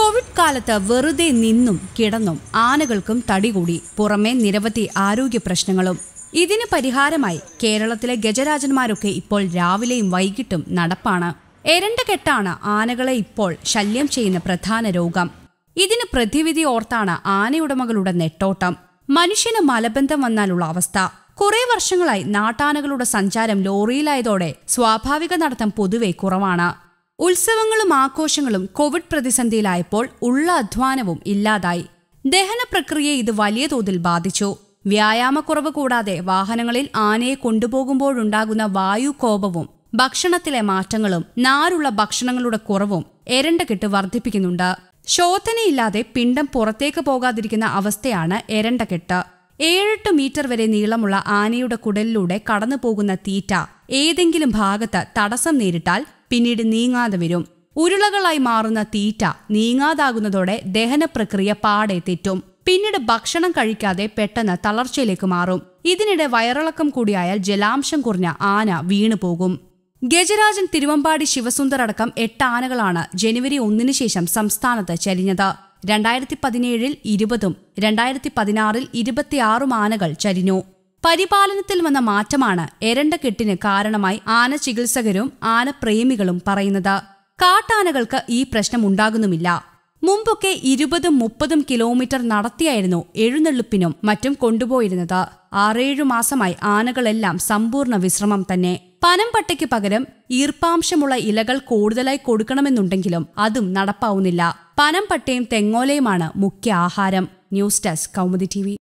Covid കാലത്ത് വെറുതെ നിന്നും കിടന്നും ആനകൾക്കും തടികൂടി പുറമെ നിരവധി ആരോഗ്യ പ്രശ്നങ്ങളും ഇതിന് പരിഹാരമായി കേരളത്തിലെ ഗജരാജന്മാരൊക്കെ ഇപ്പോൾ രാവിലെയും വൈകിട്ടും നടപ്പാണ് എരണ്ട കെട്ടാണ് ആനകളെ ഇപ്പോൾ ശല്യം ചെയ്യുന്ന പ്രധാന രോഗം ഇതിന് പ്രതിവിധി ഓർത്താണ് ആനയുടമകളുടെ നെട്ടോട്ടം മനുഷ്യന് മലബന്ധം വന്നാലുള്ള അവസ്ഥ കുറെ വർഷങ്ങളായി നാട്ടാനകളുടെ സഞ്ചാരം ലോറിയിലായതോടെ സ്വാഭാവിക നടത്തം പൊതുവെ കുറവാണ് ഉത്സവങ്ങളും ആഘോഷങ്ങളും കോവിഡ് പ്രതിസന്ധിയിലായപ്പോൾ ഉള്ള അധ്വാനവും ഇല്ലാതായി ദഹന പ്രക്രിയയെ ഇത് വലിയ തോതിൽ ബാധിച്ചു വ്യായാമക്കുറവ് കൂടാതെ വാഹനങ്ങളിൽ ആനയെ കൊണ്ടുപോകുമ്പോഴുണ്ടാകുന്ന വായുകോപവും ഭക്ഷണത്തിലെ മാറ്റങ്ങളും നാരുള്ള ഭക്ഷണങ്ങളുടെ കുറവും എരണ്ടകെട്ട് വർദ്ധിപ്പിക്കുന്നുണ്ട് ശോധനയില്ലാതെ പിണ്ടം പുറത്തേക്ക് പോകാതിരിക്കുന്ന അവസ്ഥയാണ് എരണ്ടകെട്ട് ഏഴെട്ട് മീറ്റർ വരെ നീളമുള്ള ആനയുടെ കുടലിലൂടെ കടന്നു പോകുന്ന തീറ്റ ഏതെങ്കിലും ഭാഗത്ത് തടസ്സം നേരിട്ടാൽ പിന്നീട് നീങ്ങാതെ വരും ഉരുളകളായി മാറുന്ന തീറ്റ നീങ്ങാതാകുന്നതോടെ ദഹന പ്രക്രിയ പാടെ തെറ്റും പിന്നീട് ഭക്ഷണം കഴിക്കാതെ പെട്ടെന്ന് തളർച്ചയിലേക്ക് മാറും ഇതിനിടെ വയറിളക്കം കൂടിയായാൽ ജലാംശം കുറഞ്ഞ ആന വീണുപോകും ഗജരാജൻ തിരുവമ്പാടി ശിവസുന്ദർ അടക്കം എട്ട് ആനകളാണ് ജനുവരി ഒന്നിനു ശേഷം സംസ്ഥാനത്ത് ചരിഞ്ഞത് രണ്ടായിരത്തി പതിനേഴിൽ ഇരുപതും രണ്ടായിരത്തി പതിനാറിൽ ഇരുപത്തിയാറും ആനകൾ ചരിഞ്ഞു പരിപാലനത്തിൽ വന്ന മാറ്റമാണ് എരണ്ടക്കെട്ടിന് കാരണമായി ആന ചികിത്സകരും ആനപ്രേമികളും പറയുന്നത് കാട്ടാനകൾക്ക് ഈ പ്രശ്നം ഉണ്ടാകുന്നുമില്ല മുമ്പൊക്കെ ഇരുപതും മുപ്പതും കിലോമീറ്റർ നടത്തിയായിരുന്നു എഴുന്നള്ളിപ്പിനും മറ്റും കൊണ്ടുപോയിരുന്നത് ആറേഴു മാസമായി ആനകളെല്ലാം സമ്പൂർണ്ണ വിശ്രമം തന്നെ പനംപട്ടയ്ക്ക് പകരം ഈർപ്പാംശമുള്ള ഇലകൾ കൂടുതലായി കൊടുക്കണമെന്നുണ്ടെങ്കിലും അതും നടപ്പാവുന്നില്ല പനംപട്ടയും തെങ്ങോലയുമാണ് മുഖ്യ ആഹാരം ന്യൂസ് ഡെസ്ക് കൗമുദി ടി